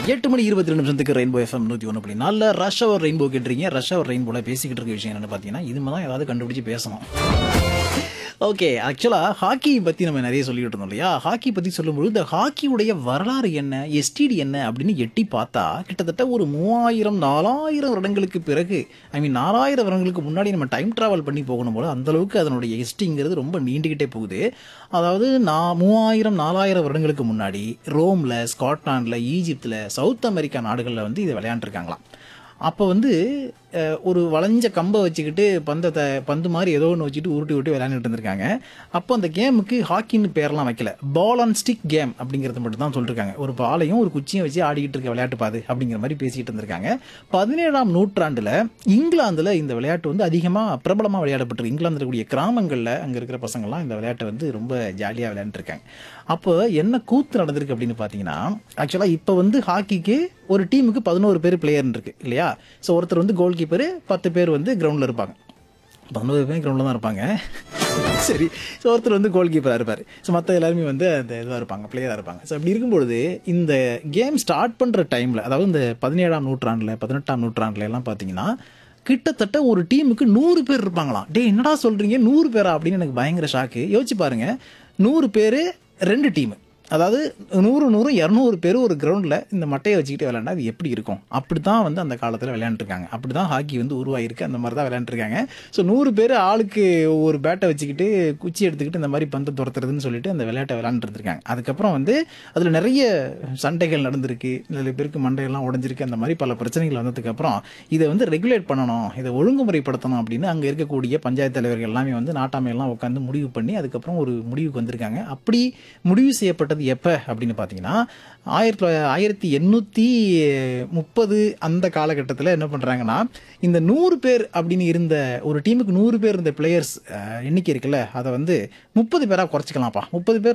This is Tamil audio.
எட்டு மணி இருபத்தி ரெண்டு நிமிஷத்துக்கு ரெயின்போ எஃப்எம் நூற்றி ஒன்று புள்ளி நாலில் ரஷ் அவர் ரெயின்போ கேட்டுறீங்க ரஷ் அவர் ரெயின்போல பேசிக்கிட்டு இருக்க விஷயம் என்னன்னு பார்த்தீங்கன்னா இது தான் ஏதாவது கண்டுபிடிச்சு பேசணும் ஓகே ஆக்சுவலாக ஹாக்கி பற்றி நம்ம நிறைய சொல்லிட்டு இருந்தோம் இல்லையா ஹாக்கி பற்றி சொல்லும்போது இந்த ஹாக்கியுடைய வரலாறு என்ன எஸ்டிடி என்ன அப்படின்னு எட்டி பார்த்தா கிட்டத்தட்ட ஒரு மூவாயிரம் நாலாயிரம் வருடங்களுக்கு பிறகு ஐ மீன் நாலாயிரம் வருடங்களுக்கு முன்னாடி நம்ம டைம் ட்ராவல் பண்ணி போகணும் போல அந்த அளவுக்கு அதனுடைய எஸ்டிங்கிறது ரொம்ப நீண்டுக்கிட்டே போகுது அதாவது நான் மூவாயிரம் நாலாயிரம் வருடங்களுக்கு முன்னாடி ரோமில் ஸ்காட்லாண்டில் ஈஜிப்தில் சவுத் அமெரிக்கா நாடுகளில் வந்து இதை விளையாண்டுருக்காங்களாம் அப்போ வந்து அஹ், ஒரு வளைஞ்ச கம்பை வச்சுக்கிட்டு பந்தத்தை பந்து மாதிரி ஏதோ ஒன்று வச்சுட்டு உருட்டி உருட்டி விளையாண்டுட்டு இருந்திருக்காங்க அப்போ அந்த கேமுக்கு ஹாக்கின்னு பேர்லாம் வைக்கல பால் அண்ட் ஸ்டிக் கேம் அப்படிங்கிறது மட்டும் தான் சொல்லியிருக்காங்க ஒரு பாலையும் ஒரு குச்சியும் வச்சு ஆடிக்கிட்டு இருக்க விளையாட்டு பாது அப்படிங்கிற மாதிரி பேசிக்கிட்டு இருந்திருக்காங்க பதினேழாம் நூற்றாண்டில் இங்கிலாந்தில் இந்த விளையாட்டு வந்து அதிகமாக பிரபலமாக விளையாடப்பட்டிருக்கு இங்கிலாந்தில் இருக்கக்கூடிய கிராமங்களில் அங்கே இருக்கிற பசங்கள்லாம் இந்த விளையாட்டை வந்து ரொம்ப ஜாலியாக விளையாண்டுருக்காங்க அப்போ என்ன கூத்து நடந்திருக்கு அப்படின்னு பார்த்தீங்கன்னா ஆக்சுவலாக இப்போ வந்து ஹாக்கிக்கு ஒரு டீமுக்கு பதினோரு பேர் பிளேயர்னு இருக்கு இல்லையா ஸோ ஒருத்தர் வந்து கோல் கீப்பர் பத்து பேர் வந்து கிரவுண்டில் இருப்பாங்க பதினோரு பேர் கிரவுண்டில் தான் இருப்பாங்க சரி ஸோ ஒருத்தர் வந்து கோல் கீப்பராக இருப்பார் ஸோ மற்ற எல்லாருமே வந்து அந்த இதுவாக இருப்பாங்க பிளேயராக இருப்பாங்க ஸோ அப்படி இருக்கும்பொழுது இந்த கேம் ஸ்டார்ட் பண்ணுற டைமில் அதாவது இந்த பதினேழாம் நூற்றாண்டில் பதினெட்டாம் நூற்றாண்டுல எல்லாம் பார்த்தீங்கன்னா கிட்டத்தட்ட ஒரு டீமுக்கு நூறு பேர் இருப்பாங்களாம் டே என்னடா சொல்கிறீங்க நூறு பேரா அப்படின்னு எனக்கு பயங்கர ஷாக்கு யோசிச்சு பாருங்க நூறு பேர் ரெண்டு டீமு அதாவது நூறு நூறு இரநூறு பேர் ஒரு கிரவுண்டில் இந்த மட்டையை வச்சுக்கிட்டு விளையாண்டா அது எப்படி இருக்கும் அப்படி தான் வந்து அந்த காலத்தில் விளையாண்டுருக்காங்க அப்படி தான் ஹாக்கி வந்து உருவாகிருக்கு அந்த மாதிரி தான் விளையாண்டுருக்காங்க ஸோ நூறு பேர் ஆளுக்கு ஒரு பேட்டை வச்சுக்கிட்டு குச்சி எடுத்துக்கிட்டு இந்த மாதிரி பந்தை துரத்துறதுன்னு சொல்லிட்டு அந்த விளையாட்டை விளையாண்டுருக்காங்க அதுக்கப்புறம் வந்து அதில் நிறைய சண்டைகள் நடந்திருக்கு நிறைய பேருக்கு மண்டையெல்லாம் உடஞ்சிருக்கு அந்த மாதிரி பல பிரச்சனைகள் வந்ததுக்கப்புறம் இதை வந்து ரெகுலேட் பண்ணணும் இதை ஒழுங்குமுறைப்படுத்தணும் அப்படின்னு அங்கே இருக்கக்கூடிய பஞ்சாயத்து தலைவர்கள் எல்லாமே வந்து நாட்டாமையெல்லாம் உட்காந்து முடிவு பண்ணி அதுக்கப்புறம் ஒரு முடிவுக்கு வந்திருக்காங்க அப்படி முடிவு செய்யப்பட்டது எப்போ அப்படின்னு பார்த்தீங்கன்னா ஆயிரத்தி தொள்ளாயிரத்தி ஆயிரத்தி எண்ணூற்றி முப்பது அந்த காலகட்டத்தில் என்ன பண்ணுறாங்கன்னா இந்த நூறு பேர் அப்படின்னு இருந்த ஒரு டீமுக்கு நூறு பேர் இருந்த பிளேயர்ஸ் எண்ணிக்கை இருக்குல்ல அதை வந்து முப்பது பேராக குறைச்சிக்கலாம்ப்பா முப்பது பேர்